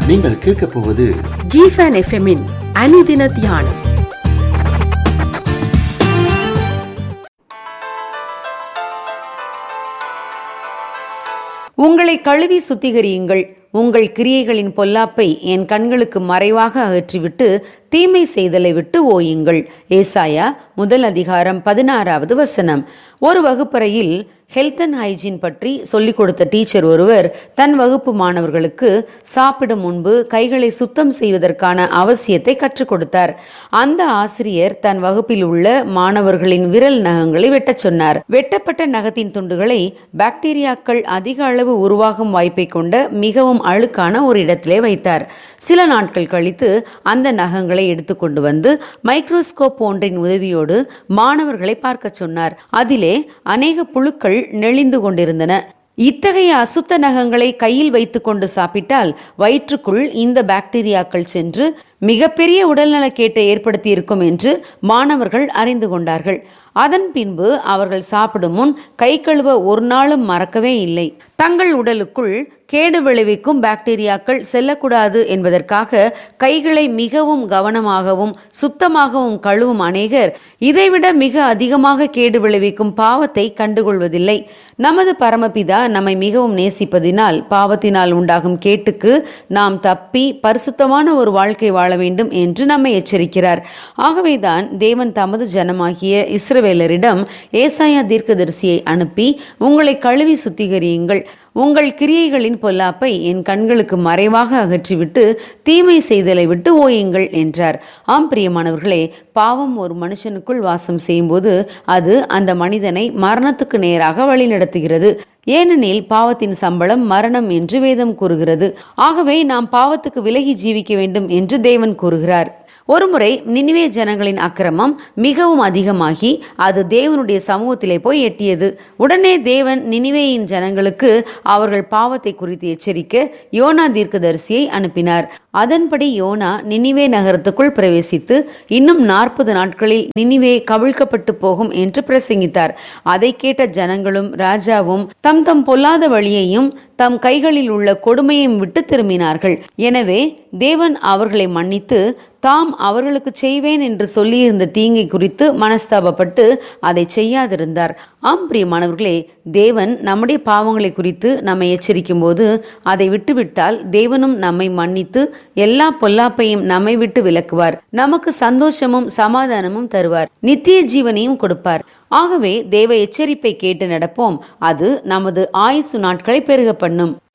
நீங்கள் கேட்கப் போவது ஜிஃபன் எஃப்எம்மின் அனுதின தியானம் உங்களை கழுவி சுத்திகரியுங்கள் உங்கள் கிரியைகளின் பொல்லாப்பை என் கண்களுக்கு மறைவாக அகற்றிவிட்டு தீமை செய்தலை விட்டு ஓயுங்கள் ஏசாயா முதல் அதிகாரம் பதினாறாவது வசனம் ஒரு வகுப்பறையில் ஹெல்த் அண்ட் ஹைஜீன் பற்றி சொல்லிக் கொடுத்த டீச்சர் ஒருவர் தன் வகுப்பு மாணவர்களுக்கு சாப்பிடும் முன்பு கைகளை சுத்தம் செய்வதற்கான அவசியத்தை கற்றுக் கொடுத்தார் அந்த ஆசிரியர் தன் வகுப்பில் உள்ள மாணவர்களின் விரல் நகங்களை வெட்டச் சொன்னார் வெட்டப்பட்ட நகத்தின் துண்டுகளை பாக்டீரியாக்கள் அதிக அளவு உருவாகும் வாய்ப்பை கொண்ட மிகவும் அழுக்கான ஒரு இடத்திலே வைத்தார் சில நாட்கள் கழித்து அந்த நகங்களை எடுத்துக்கொண்டு வந்து மைக்ரோஸ்கோப் ஒன்றின் உதவியோடு மாணவர்களை பார்க்க சொன்னார் அதிலே அநேக புழுக்கள் நெளிந்து கொண்டிருந்தன இத்தகைய அசுத்த நகங்களை கையில் வைத்துக்கொண்டு சாப்பிட்டால் வயிற்றுக்குள் இந்த பாக்டீரியாக்கள் சென்று மிகப்பெரிய உடல்நலக்கேட்டை ஏற்படுத்தி இருக்கும் என்று மாணவர்கள் அறிந்து கொண்டார்கள் அதன் பின்பு அவர்கள் சாப்பிடும் முன் கை கழுவ ஒரு நாளும் மறக்கவே இல்லை தங்கள் உடலுக்குள் கேடு விளைவிக்கும் பாக்டீரியாக்கள் செல்லக்கூடாது என்பதற்காக கைகளை மிகவும் கவனமாகவும் சுத்தமாகவும் கழுவும் அநேகர் இதைவிட மிக அதிகமாக கேடு விளைவிக்கும் பாவத்தை கண்டுகொள்வதில்லை நமது பரமபிதா நம்மை மிகவும் நேசிப்பதினால் பாவத்தினால் உண்டாகும் கேட்டுக்கு நாம் தப்பி பரிசுத்தமான ஒரு வாழ்க்கை வாழ வேண்டும் என்று நம்மை எச்சரிக்கிறார் ஆகவேதான் தேவன் தமது ஜனமாகிய இஸ்ரவேலரிடம் ஏசாயா தீர்க்கதரிசியை அனுப்பி உங்களை கழுவி சுத்திகரியுங்கள் உங்கள் கிரியைகளின் பொல்லாப்பை என் கண்களுக்கு மறைவாக அகற்றிவிட்டு தீமை செய்தலை விட்டு ஓயுங்கள் என்றார் ஆம் பிரியமானவர்களே பாவம் ஒரு மனுஷனுக்குள் வாசம் செய்யும்போது அது அந்த மனிதனை மரணத்துக்கு நேராக வழிநடத்துகிறது ஏனெனில் பாவத்தின் சம்பளம் மரணம் என்று வேதம் கூறுகிறது ஆகவே நாம் பாவத்துக்கு விலகி ஜீவிக்க வேண்டும் என்று தேவன் கூறுகிறார் ஒருமுறை நினிவே ஜனங்களின் அக்கிரமம் மிகவும் அதிகமாகி அது தேவனுடைய சமூகத்திலே போய் எட்டியது உடனே தேவன் நினிவேயின் ஜனங்களுக்கு அவர்கள் பாவத்தை குறித்து எச்சரிக்க யோனா தீர்க்கதரிசியை அனுப்பினார் அதன்படி யோனா நினிவே நகரத்துக்குள் பிரவேசித்து இன்னும் நாற்பது நாட்களில் நினிவே கவிழ்க்கப்பட்டு போகும் என்று பிரசங்கித்தார் அதை கேட்ட ஜனங்களும் ராஜாவும் தம் தம் பொல்லாத வழியையும் தம் கைகளில் உள்ள கொடுமையும் விட்டு திரும்பினார்கள் எனவே தேவன் அவர்களை மன்னித்து தாம் அவர்களுக்கு செய்வேன் என்று சொல்லியிருந்த தீங்கை குறித்து மனஸ்தாபப்பட்டு அதை செய்யாதிருந்தார் ஆம் பிரியமானவர்களே தேவன் நம்முடைய பாவங்களை குறித்து நம்மை எச்சரிக்கும் போது அதை விட்டுவிட்டால் தேவனும் நம்மை மன்னித்து எல்லா பொல்லாப்பையும் நம்மை விட்டு விலக்குவார் நமக்கு சந்தோஷமும் சமாதானமும் தருவார் நித்திய ஜீவனையும் கொடுப்பார் ஆகவே தேவ எச்சரிப்பை கேட்டு நடப்போம் அது நமது ஆயுசு நாட்களை பெருக பண்ணும்